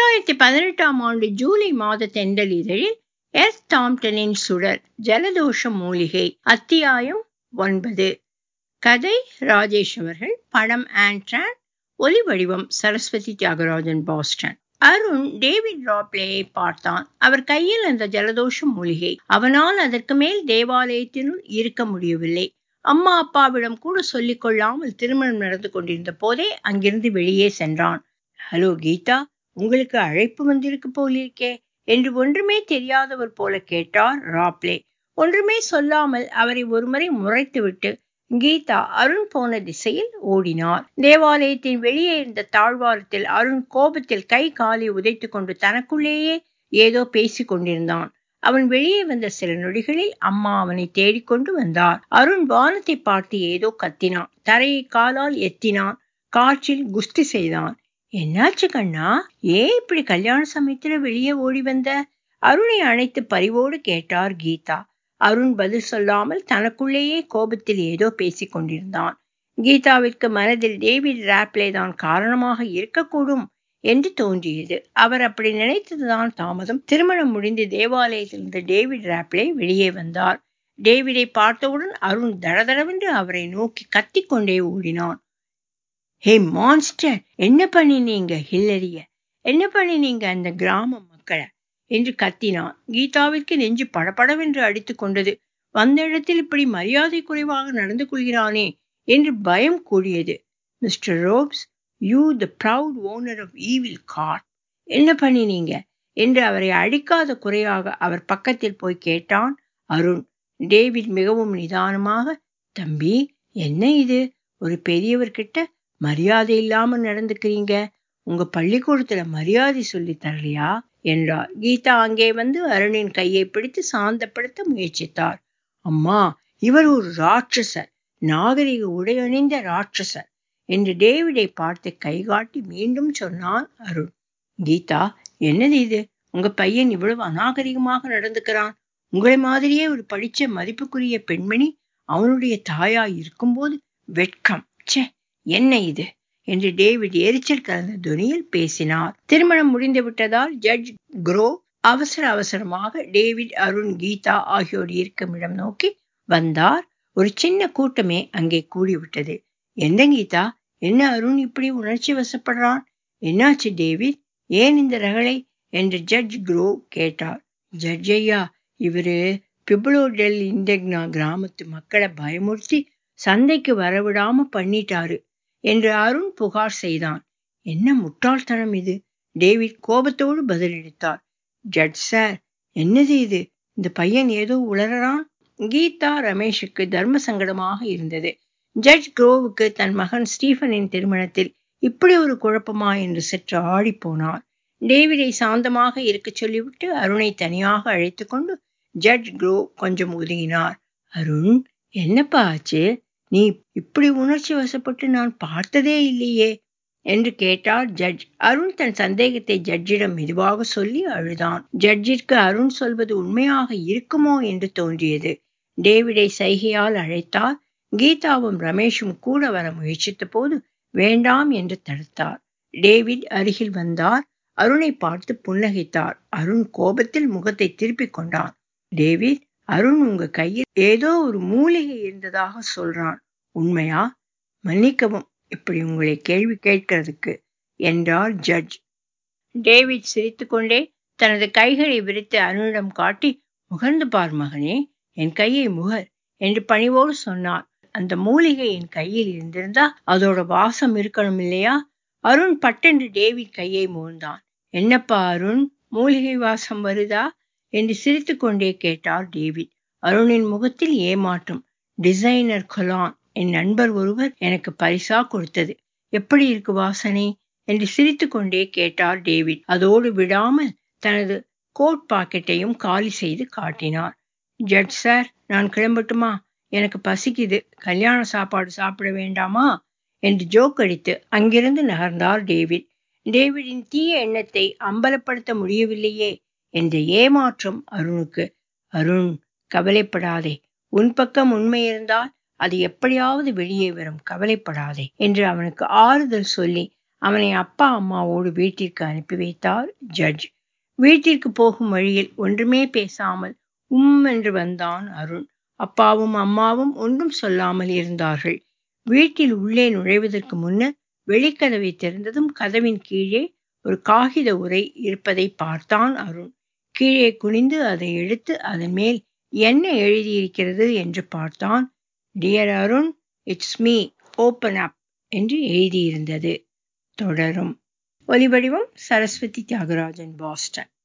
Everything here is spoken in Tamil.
இரண்டாயிரத்தி பதினெட்டாம் ஆண்டு ஜூலை மாத தெண்டல் இதழில் எஸ் டாம்டனின் சுடர் ஜலதோஷ மூலிகை அத்தியாயம் ஒன்பது கதை ராஜேஷ் அவர்கள் படம் ஆண்ட்ரான் ஒலி வடிவம் சரஸ்வதி தியாகராஜன் பாஸ்டன் அருண் டேவிட் ராப்லேயை பார்த்தான் அவர் கையில் அந்த ஜலதோஷ மூலிகை அவனால் அதற்கு மேல் தேவாலயத்தினுள் இருக்க முடியவில்லை அம்மா அப்பாவிடம் கூட சொல்லிக் கொள்ளாமல் திருமணம் நடந்து கொண்டிருந்த போதே அங்கிருந்து வெளியே சென்றான் ஹலோ கீதா உங்களுக்கு அழைப்பு வந்திருக்கு போலிருக்கே என்று ஒன்றுமே தெரியாதவர் போல கேட்டார் ராப்லே ஒன்றுமே சொல்லாமல் அவரை ஒருமுறை முறைத்துவிட்டு கீதா அருண் போன திசையில் ஓடினார் தேவாலயத்தின் வெளியே இருந்த தாழ்வாரத்தில் அருண் கோபத்தில் கை காலை உதைத்து கொண்டு தனக்குள்ளேயே ஏதோ பேசிக் கொண்டிருந்தான் அவன் வெளியே வந்த சில நொடிகளில் அம்மா அவனை தேடிக்கொண்டு வந்தார் அருண் வானத்தை பார்த்து ஏதோ கத்தினான் தரையை காலால் எத்தினான் காற்றில் குஸ்தி செய்தான் என்னாச்சு கண்ணா ஏன் இப்படி கல்யாண சமயத்துல வெளியே ஓடி வந்த அருணை அணைத்து பரிவோடு கேட்டார் கீதா அருண் பதில் சொல்லாமல் தனக்குள்ளேயே கோபத்தில் ஏதோ பேசிக் கொண்டிருந்தான் கீதாவிற்கு மனதில் டேவிட் ராப்லே தான் காரணமாக இருக்கக்கூடும் என்று தோன்றியது அவர் அப்படி நினைத்ததுதான் தாமதம் திருமணம் முடிந்து தேவாலயத்திலிருந்து டேவிட் ராப்லே வெளியே வந்தார் டேவிடை பார்த்தவுடன் அருண் தடதடவென்று அவரை நோக்கி கத்திக்கொண்டே ஓடினான் ஹே மான்ஸ்டர் என்ன பண்ணினீங்க ஹில்லரிய என்ன பண்ணினீங்க அந்த கிராம மக்களை என்று கத்தினான் கீதாவிற்கு நெஞ்சு படபடவென்று அடித்துக் கொண்டது வந்த இடத்தில் இப்படி மரியாதை குறைவாக நடந்து கொள்கிறானே என்று பயம் கூடியது mister Ropes you the proud owner of evil car என்ன பண்ணினீங்க என்று அவரை அடிக்காத குறையாக அவர் பக்கத்தில் போய் கேட்டான் அருண் டேவிட் மிகவும் நிதானமாக தம்பி என்ன இது ஒரு பெரியவர்கிட்ட மரியாதை இல்லாம நடந்துக்கிறீங்க உங்க பள்ளிக்கூடத்துல மரியாதை சொல்லி தரலையா என்றார் கீதா அங்கே வந்து அருணின் கையை பிடித்து சாந்தப்படுத்த முயற்சித்தார் அம்மா இவர் ஒரு ராட்சசர் நாகரிக உடையணிந்த ராட்சசர் என்று டேவிடை பார்த்து கைகாட்டி மீண்டும் சொன்னான் அருண் கீதா என்னது இது உங்க பையன் இவ்வளவு அநாகரிகமாக நடந்துக்கிறான் உங்களை மாதிரியே ஒரு படிச்ச மதிப்புக்குரிய பெண்மணி அவனுடைய தாயாய் இருக்கும்போது வெட்கம் ச்சே என்ன இது என்று டேவிட் எரிச்சல் கலந்த துணியில் பேசினார் திருமணம் முடிந்து விட்டதால் ஜட்ஜ் குரோ அவசர அவசரமாக டேவிட் அருண் கீதா ஆகியோர் இருக்கும் இடம் நோக்கி வந்தார் ஒரு சின்ன கூட்டமே அங்கே கூடிவிட்டது என்ன கீதா என்ன அருண் இப்படி உணர்ச்சி வசப்படுறான் என்னாச்சு டேவிட் ஏன் இந்த ரகளை என்று ஜட்ஜ் குரோ கேட்டார் ஜட்ஜ் ஐயா இவரு பிப்ளோ டெல் இண்டெக்னா கிராமத்து மக்களை பயமுறுத்தி சந்தைக்கு வரவிடாம பண்ணிட்டாரு என்று அருண் புகார் செய்தான் என்ன முட்டாள்தனம் இது டேவிட் கோபத்தோடு பதிலளித்தார் ஜட்ஜ் சார் என்னது இது இந்த பையன் ஏதோ உளறான் கீதா ரமேஷுக்கு தர்ம சங்கடமாக இருந்தது ஜட்ஜ் குரோவுக்கு தன் மகன் ஸ்டீஃபனின் திருமணத்தில் இப்படி ஒரு குழப்பமா என்று சற்று ஆடி போனார் டேவிடை சாந்தமாக இருக்க சொல்லிவிட்டு அருணை தனியாக அழைத்து கொண்டு ஜட்ஜ் குரோ கொஞ்சம் ஒதுங்கினார் அருண் என்னப்பா ஆச்சு நீ இப்படி உணர்ச்சி வசப்பட்டு நான் பார்த்ததே இல்லையே என்று கேட்டார் ஜட்ஜ் அருண் தன் சந்தேகத்தை ஜட்ஜிடம் மெதுவாக சொல்லி அழுதான் ஜட்ஜிற்கு அருண் சொல்வது உண்மையாக இருக்குமோ என்று தோன்றியது டேவிடை சைகையால் அழைத்தார் கீதாவும் ரமேஷும் கூட வர முயற்சித்த போது வேண்டாம் என்று தடுத்தார் டேவிட் அருகில் வந்தார் அருணை பார்த்து புன்னகைத்தார் அருண் கோபத்தில் முகத்தை திருப்பிக் கொண்டான் டேவிட் அருண் உங்க கையில் ஏதோ ஒரு மூலிகை இருந்ததாக சொல்றான் உண்மையா மன்னிக்கவும் இப்படி உங்களை கேள்வி கேட்கிறதுக்கு என்றார் ஜட்ஜ் டேவிட் சிரித்துக்கொண்டே தனது கைகளை விரித்து அருணிடம் காட்டி முகர்ந்து பார் மகனே என் கையை முகர் என்று பணிவோடு சொன்னார் அந்த மூலிகை என் கையில் இருந்திருந்தா அதோட வாசம் இருக்கணும் இல்லையா அருண் பட்டென்று டேவிட் கையை முகர்ந்தான் என்னப்பா அருண் மூலிகை வாசம் வருதா என்று சிரித்துக்கொண்டே கேட்டார் டேவிட் அருணின் முகத்தில் ஏமாற்றம் டிசைனர் கொலான் என் நண்பர் ஒருவர் எனக்கு பரிசா கொடுத்தது எப்படி இருக்கு வாசனை என்று சிரித்துக்கொண்டே கேட்டார் டேவிட் அதோடு விடாமல் தனது கோட் பாக்கெட்டையும் காலி செய்து காட்டினார் ஜட்ஜ் சார் நான் கிளம்பட்டுமா எனக்கு பசிக்குது கல்யாண சாப்பாடு சாப்பிட வேண்டாமா என்று ஜோக் அடித்து அங்கிருந்து நகர்ந்தார் டேவிட் டேவிடின் தீய எண்ணத்தை அம்பலப்படுத்த முடியவில்லையே என்ற ஏமாற்றம் அருணுக்கு அருண் கவலைப்படாதே உன் பக்கம் உண்மை இருந்தால் அது எப்படியாவது வெளியே வரும் கவலைப்படாதே என்று அவனுக்கு ஆறுதல் சொல்லி அவனை அப்பா அம்மாவோடு வீட்டிற்கு அனுப்பி வைத்தார் ஜட்ஜ் வீட்டிற்கு போகும் வழியில் ஒன்றுமே பேசாமல் உம் என்று வந்தான் அருண் அப்பாவும் அம்மாவும் ஒன்றும் சொல்லாமல் இருந்தார்கள் வீட்டில் உள்ளே நுழைவதற்கு முன்னர் வெளிக்கதவை திறந்ததும் கதவின் கீழே ஒரு காகித உரை இருப்பதை பார்த்தான் அருண் கீழே குனிந்து அதை எடுத்து அதன் மேல் என்ன எழுதியிருக்கிறது என்று பார்த்தான் dear Arun it's me open up என்று எழுதியிருந்தது தொடரும் ஒலிவடிவம் சரஸ்வதி தியாகராஜன் பாஸ்டன்